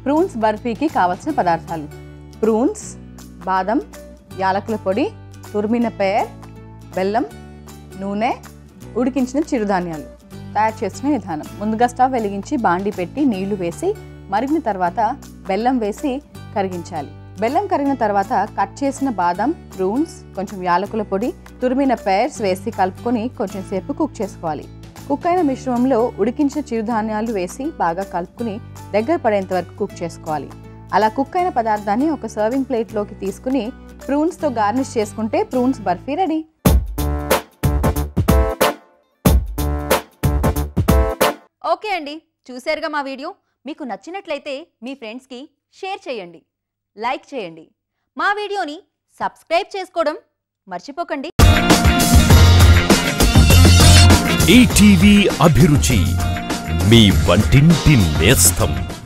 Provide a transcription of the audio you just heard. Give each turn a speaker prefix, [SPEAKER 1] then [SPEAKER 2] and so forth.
[SPEAKER 1] prunes బర్ఫీకి కావలసిన పదార్థాలు prunes బాదం యాలకుల పొడి తురిమిన పేర్ బెల్లం నూనె ఉడికించిన చిరుధాన్యాలు తయారు చేసిన విధానం ముందుగా స్టవ్ వెలిగించి బాండి పెట్టి నీళ్లు వేసి మరిగిన తర్వాత బెల్లం వేసి కరిగించాలి బెల్లం కరిగిన తర్వాత కట్ చేసిన బాదం ప్రూన్స్ కొంచెం యాలకుల పొడి తురిమిన పేర్స్ వేసి కలుపుకొని కొంచెం సేపు కుక్ చేసుకోవాలి కుక్ అయిన మిశ్రమంలో ఉడికించిన చిరుధాన్యాలు వేసి బాగా కలుపుకుని దగ్గర పడేంత వరకు కుక్ చేసుకోవాలి అలా కుక్ అయిన పదార్థాన్ని ఒక సర్వింగ్ ప్లేట్లోకి తీసుకుని ప్రూన్స్తో గార్నిష్ చేసుకుంటే ప్రూన్స్ బర్ఫీ రెడీ
[SPEAKER 2] ఓకే అండి చూశారుగా మా వీడియో మీకు నచ్చినట్లయితే మీ ఫ్రెండ్స్కి షేర్ చేయండి లైక్ చేయండి మా వీడియోని సబ్స్క్రైబ్ చేసుకోవడం మర్చిపోకండి
[SPEAKER 3] ఈటీవీ అభిరుచి మీ వంటింటి నేస్తం